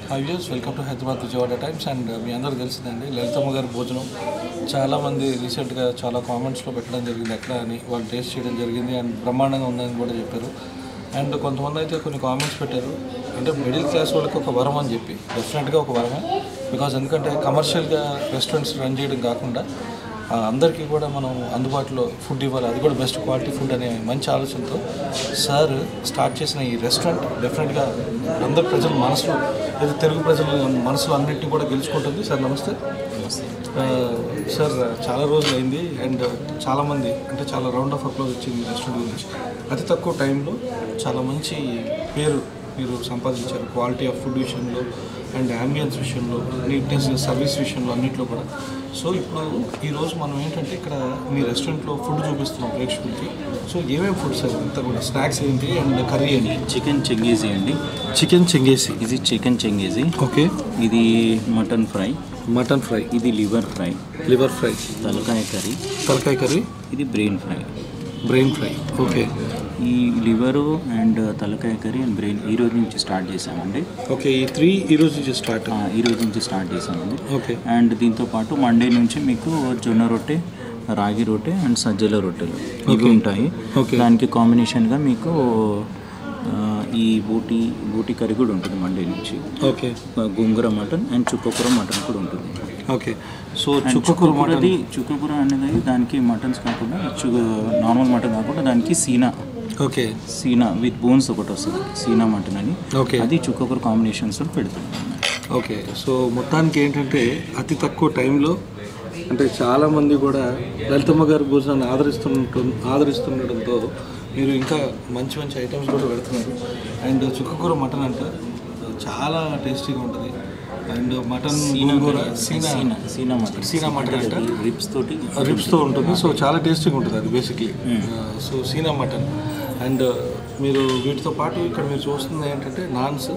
High views welcome to Hyderabad Vijayawada times and మీ అందరికీ తెలిసిందండి లలితమ్మ గారి భోజనం చాలామంది రీసెంట్గా చాలా కామెంట్స్లో పెట్టడం జరిగింది ఎట్లా అని వాళ్ళు టేస్ట్ చేయడం జరిగింది అండ్ బ్రహ్మాండంగా ఉందని కూడా చెప్పారు అండ్ కొంతమంది అయితే కొన్ని కామెంట్స్ పెట్టారు అంటే మిడిల్ క్లాస్ వాళ్ళకి ఒక వరం అని చెప్పి డెఫినెట్గా ఒక వరమే బికాజ్ ఎందుకంటే కమర్షియల్గా రెస్టారెంట్స్ రన్ చేయడం కాకుండా ఆ, అందరికీ కూడా మనం అందుబాటులో ఫుడ్ ఇవ్వాలి అది కూడా బెస్ట్ క్వాలిటీ ఫుడ్ అనే మంచి ఆలోచనతో సార్ స్టార్ట్ చేసిన ఈ రెస్టారెంట్ డెఫినెట్గా అందరి ప్రజల మనసులో లేదా తెలుగు ప్రజల మనసులో అన్నింటినీ కూడా గెలుచుకుంటుంది సార్ నమస్తే ఆ, సార్ చాలా రోజులు అయింది అండ్ చాలామంది అంటే చాలా రౌండ్ ఆఫ్ అప్లోడ్ వచ్చింది ఈ రెస్టారెంట్ గురించి అతి తక్కువ టైంలో చాలా మంచి పేరు మీరు సంపాదించారు క్వాలిటీ ఆఫ్ ఫుడ్ విషయంలో అండ్ అంబియన్స్ విషయంలో నీట్నెస్ సర్వీస్ విషయంలో అన్నింటిలో కూడా సో ఇప్పుడు ఈరోజు మనం ఏంటంటే ఇక్కడ మీ రెస్టారెంట్లో ఫుడ్ చూపిస్తున్నాం ప్రేక్షకులకి సో ఏమేమి ఫుడ్ సార్ అంతా కూడా స్నాక్స్ ఏంటి అండ్ కర్రీ ఏంటి చికెన్ చెంగీజీ అండి చికెన్ చెంగేసి ఇది చికెన్ చెంగీజీ ఓకే ఇది మటన్ ఫ్రై మటన్ ఫ్రై ఇది లివర్ ఫ్రై లివర్ ఫ్రై తలకాయ కర్రీ తలకాయ కర్రీ ఇది brain fry brain fry okay ఈ లివరు అండ్ తలకాయ కర్రీ అండ్ బ్రెయిన్ ఈ రోజు నుంచి స్టార్ట్ చేసామండి ఓకే ఈ త్రీ ఈ రోజు నుంచి స్టార్ట్ ఆ, ఈ రోజు నుంచి స్టార్ట్ చేసామండి ఓకే అండ్ దీంతో పాటు మండే నుంచి మీకు జొన్న రొట్టె రాగి రొట్టె అండ్ సజ్జల రొట్టెలు ఇవి ఉంటాయి Okay. దానికి కాంబినేషన్గా మీకు ఆ, ఈ బూటీ బూటీ కర్రీ కూడా ఉంటుంది మండే నుంచి ఓకే గోంగూర మటన్ అండ్ చుక్కకూర మటన్ కూడా ఉంటుంది ఓకే సో అండ్ చుక్కకూర మటన్ చుక్కకూరది చుక్కకూర అనేది దానికి మటన్స్ కాకుండా చు నార్మల్ మటన్ కాకుండా దానికి సీనా ఓకే సీనా విత్ బోన్స్ ఒకటి వస్తుంది సీనా మటన్ అని ఓకే అది చుక్కకూర కాంబినేషన్స్ పెడుతుంది ఓకే సో మొత్తానికి ఏంటంటే అతి తక్కువ టైంలో అంటే చాలామంది కూడా లలితమ్మ గారి భోజనాన్ని ఆదరిస్తుంట ఆదరిస్తుండడంతో మీరు ఇంకా మంచి మంచి ఐటమ్స్ కూడా పెడుతున్నారు అండ్ చుక్కకూర మటన్ అంట చాలా టేస్టీగా ఉంటుంది అండ్ మటన్ గోంగూర సీనా సీనా సీనా మటన్ సీనా మటన్ అంట రిప్స్ తోటి రిప్స్తో ఉంటుంది సో చాలా టేస్టీగా ఉంటుంది అది బేసిక్లీ సో సీనా మటన్ అండ్ మీరు వీటితో పాటు ఇక్కడ మీరు చూస్తుంది ఏంటంటే నాన్స్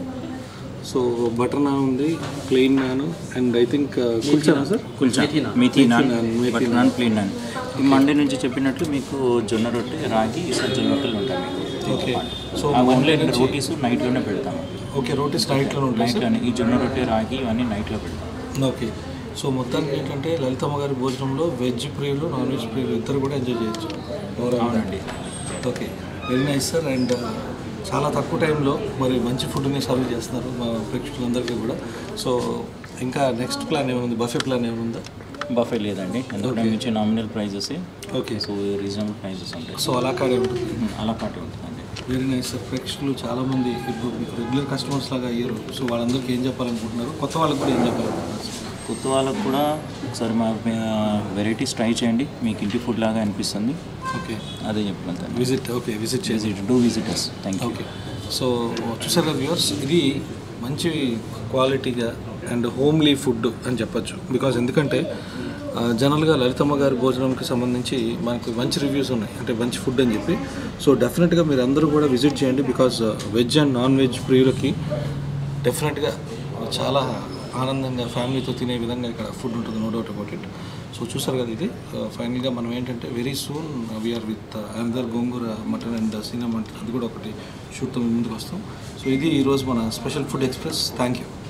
సో బటర్ నాన్ ఉంది plain naan and I think కుల్చానా sir kulcha methi naan naan, methi butter naan plain naan ఈ మండే నుంచి చెప్పినట్లు మీకు జొన్న రొట్టె రాగి సజ్జల రొట్టెలు ఉంటాయి మీకు ఓకే సో ఆ ఓన్లీ రోటీస్ నైట్లోనే పెడతాము ఓకే రోటీస్ నైట్లో ఉంటాయి సార్ నైట్లోనే ఈ జొన్న రొట్టె రాగి ఇవన్నీ నైట్లో పెడతాం ఓకే సో మొత్తానికి ఏంటంటే లలితమ్మ గారి భోజనంలో వెజ్ ప్రియులు నాన్ వెజ్ ప్రియులు ఇద్దరు కూడా ఎంజాయ్ చేయొచ్చు ఓవరాల్ అవునండి okay very nice sir and చాలా తక్కువ టైంలో మరి మంచి ఫుడ్ని సర్వ్ చేస్తున్నారు మా ప్రేక్షకులందరికీ కూడా సో ఇంకా నెక్స్ట్ ప్లాన్ ఏమైంది బఫే ప్లాన్ ఏమైందా బఫే లేదండి ఎందుకంటే నుంచి nominal prices okay so reasonable prices ఉంటాయి సో అలా కాడే ఉంటుంది ఉమ్, అలా పాటే ఉంటుందండి వెరీ నైస్ సార్ ప్రేక్షకులు చాలామంది ఇప్పుడు మీకు రెగ్యులర్ కస్టమర్స్ లాగా అయ్యారు సో వాళ్ళందరికీ ఏం చెప్పాలనుకుంటున్నారు కొత్త వాళ్ళకి కూడా ఏం చెప్పాలనుకుంటున్నారు సార్ కొత్త వాళ్ళకు కూడా ఒకసారి మా వెరైటీస్ ట్రై చేయండి మీకు ఇంటి ఫుడ్ లాగా అనిపిస్తుంది ఓకే అదే చెప్పగలుగుతాను విజిట్ ఓకే విజిట్ చేసి visit do visitors thank you okay so చూసారు కదా వ్యూవర్స్ ఇది మంచి క్వాలిటీగా అండ్ హోమ్లీ ఫుడ్ అని చెప్పొచ్చు బికాజ్ ఎందుకంటే ఆ, జనరల్గా లలితమ్మ గారి భోజనంకి సంబంధించి మనకు మంచి రివ్యూస్ ఉన్నాయి అంటే మంచి ఫుడ్ అని చెప్పి సో డెఫినెట్గా మీరు అందరూ కూడా విజిట్ చేయండి because veg and non veg ప్రియులకి డెఫినెట్గా చాలా ఆనందంగా ఫ్యామిలీతో తినే విధంగా ఇక్కడ ఫుడ్ ఉంటుంది no doubt about it so చూసారు కదా ఇది ఫైనల్గా మనం ఏంటంటే very soon we are with another gongura mutton and సీనా మటన్ అది కూడా ఒకటి షూట్తో ముందుకు వస్తాం సో ఇది ఈరోజు మన special food express thank you